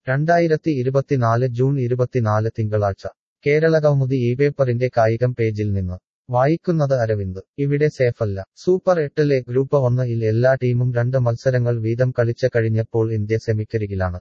രണ്ടായിരത്തി ഇരുപത്തിനാല് ജൂൺ ഇരുപത്തിനാല് തിങ്കളാഴ്ച കേരളകൗമുദി ഈ പേപ്പറിന്റെ കായികം പേജിൽ നിന്ന് വായിക്കുന്നത് അരവിന്ദ് ഇവിടെ സേഫല്ല സൂപ്പർ എട്ടിലെ ഗ്രൂപ്പ് ഒന്ന് ഇൽ എല്ലാ ടീമും രണ്ട് മത്സരങ്ങൾ വീതം കളിച്ച കഴിഞ്ഞപ്പോൾ ഇന്ത്യ സെമിക്കരികിലാണ്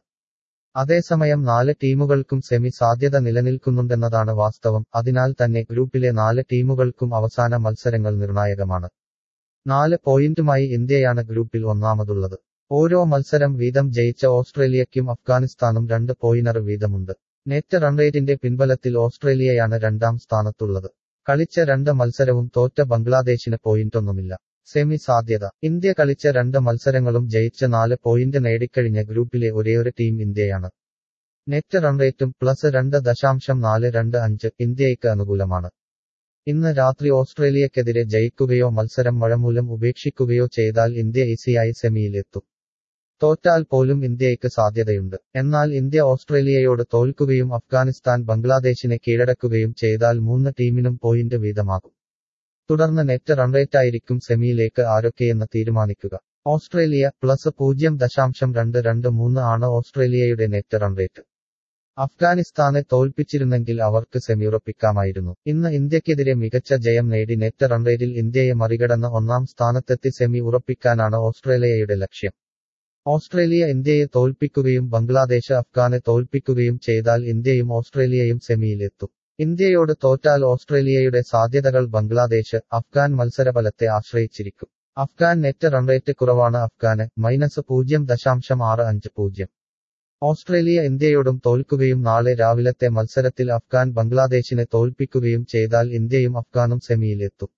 അതേസമയം നാല് ടീമുകൾക്കും സെമി സാധ്യത നിലനിൽക്കുന്നുണ്ടെന്നതാണ് വാസ്തവം അതിനാൽ തന്നെ ഗ്രൂപ്പിലെ നാല് ടീമുകൾക്കും അവസാന മത്സരങ്ങൾ നിർണായകമാണ് നാല് പോയിന്റുമായി ഇന്ത്യയാണ് ഗ്രൂപ്പിൽ ഒന്നാമതുള്ളത് ഓരോ മത്സരം വീതം ജയിച്ച ഓസ്ട്രേലിയയ്ക്കും അഫ്ഗാനിസ്ഥാനും രണ്ട് പോയിനർ വീതമുണ്ട് നെറ്റ് റൺറേറ്റിന്റെ പിൻബലത്തിൽ ഓസ്ട്രേലിയയാണ് രണ്ടാം സ്ഥാനത്തുള്ളത് കളിച്ച രണ്ട് മത്സരവും തോറ്റ ബംഗ്ലാദേശിന് പോയിന്റൊന്നുമില്ല സെമി സാധ്യത ഇന്ത്യ കളിച്ച രണ്ട് മത്സരങ്ങളും ജയിച്ച നാല് പോയിന്റ് നേടിക്കഴിഞ്ഞ ഗ്രൂപ്പിലെ ഒരേയൊരു ടീം ഇന്ത്യയാണ് നെറ്റ് റൺറേറ്റും പ്ലസ് രണ്ട് ദശാംശം നാല് രണ്ട് അഞ്ച് ഇന്ത്യയ്ക്ക് അനുകൂലമാണ് ഇന്ന് രാത്രി ഓസ്ട്രേലിയക്കെതിരെ ജയിക്കുകയോ മത്സരം മഴമൂലം ഉപേക്ഷിക്കുകയോ ചെയ്താൽ ഇന്ത്യ ഈസിയായി സെമിയിലെത്തും തോറ്റാൽ പോലും ഇന്ത്യയ്ക്ക് സാധ്യതയുണ്ട് എന്നാൽ ഇന്ത്യ ഓസ്ട്രേലിയയോട് തോൽക്കുകയും അഫ്ഗാനിസ്ഥാൻ ബംഗ്ലാദേശിനെ കീഴടക്കുകയും ചെയ്താൽ മൂന്ന് ടീമിനും പോയിന്റ് വീതമാകും തുടർന്ന് നെറ്റ് റൺറേറ്റായിരിക്കും സെമിയിലേക്ക് ആരൊക്കെയെന്ന് തീരുമാനിക്കുക ഓസ്ട്രേലിയ പ്ലസ് പൂജ്യം ദശാംശം രണ്ട് രണ്ട് മൂന്ന് ആണ് ഓസ്ട്രേലിയയുടെ നെറ്റ് റൺറേറ്റ് അഫ്ഗാനിസ്ഥാനെ തോൽപ്പിച്ചിരുന്നെങ്കിൽ അവർക്ക് സെമിയുറപ്പിക്കാമായിരുന്നു ഇന്ന് ഇന്ത്യക്കെതിരെ മികച്ച ജയം നേടി നെറ്റ് റൺറേറ്റിൽ ഇന്ത്യയെ മറികടന്ന് ഒന്നാം സ്ഥാനത്തെത്തി സെമി ഉറപ്പിക്കാനാണ് ഓസ്ട്രേലിയയുടെ ലക്ഷ്യം ഓസ്ട്രേലിയ ഇന്ത്യയെ തോൽപ്പിക്കുകയും ബംഗ്ലാദേശ് അഫ്ഗാനെ തോൽപ്പിക്കുകയും ചെയ്താൽ ഇന്ത്യയും ഓസ്ട്രേലിയയും സെമിയിലെത്തും ഇന്ത്യയോട് തോറ്റാൽ ഓസ്ട്രേലിയയുടെ സാധ്യതകൾ ബംഗ്ലാദേശ് അഫ്ഗാൻ മത്സരഫലത്തെ ആശ്രയിച്ചിരിക്കും അഫ്ഗാൻ നെറ്റ് റൺറേറ്റ് കുറവാണ് അഫ്ഗാന് മൈനസ് പൂജ്യം ദശാംശം ആറ് അഞ്ച് പൂജ്യം ഓസ്ട്രേലിയ ഇന്ത്യയോടും തോൽക്കുകയും നാളെ രാവിലത്തെ മത്സരത്തിൽ അഫ്ഗാൻ ബംഗ്ലാദേശിനെ തോൽപ്പിക്കുകയും ചെയ്താൽ ഇന്ത്യയും അഫ്ഗാനും സെമിയിലെത്തും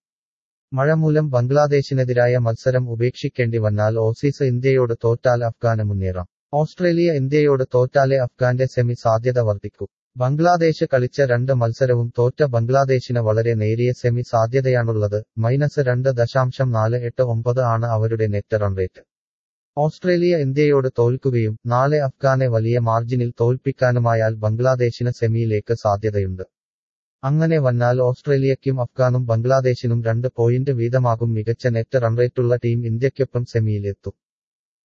മഴ മൂലം ബംഗ്ലാദേശിനെതിരായ മത്സരം ഉപേക്ഷിക്കേണ്ടി വന്നാൽ ഓസീസ് ഇന്ത്യയോട് തോറ്റാൽ അഫ്ഗാന് മുന്നേറാം ഓസ്ട്രേലിയ ഇന്ത്യയോട് തോറ്റാലേ അഫ്ഗാന്റെ സെമി സാധ്യത വർദ്ധിക്കൂ ബംഗ്ലാദേശ് കളിച്ച രണ്ട് മത്സരവും തോറ്റ ബംഗ്ലാദേശിന് വളരെ നേരിയ സെമി സാധ്യതയാണുള്ളത് മൈനസ് രണ്ട് ദശാംശം നാല് എട്ട് ഒമ്പത് ആണ് അവരുടെ നെറ്റ് റൺറേറ്റ് ഓസ്ട്രേലിയ ഇന്ത്യയോട് തോൽക്കുകയും നാളെ അഫ്ഗാനെ വലിയ മാർജിനിൽ തോൽപ്പിക്കാനുമായാൽ ബംഗ്ലാദേശിന് സെമിയിലേക്ക് സാധ്യതയുണ്ട് അങ്ങനെ വന്നാൽ ഓസ്ട്രേലിയയ്ക്കും അഫ്ഗാനും ബംഗ്ലാദേശിനും രണ്ട് പോയിന്റ് വീതമാകും മികച്ച നെറ്റ് റൺറേറ്റുള്ള ടീം ഇന്ത്യയ്ക്കൊപ്പം സെമിയിലെത്തും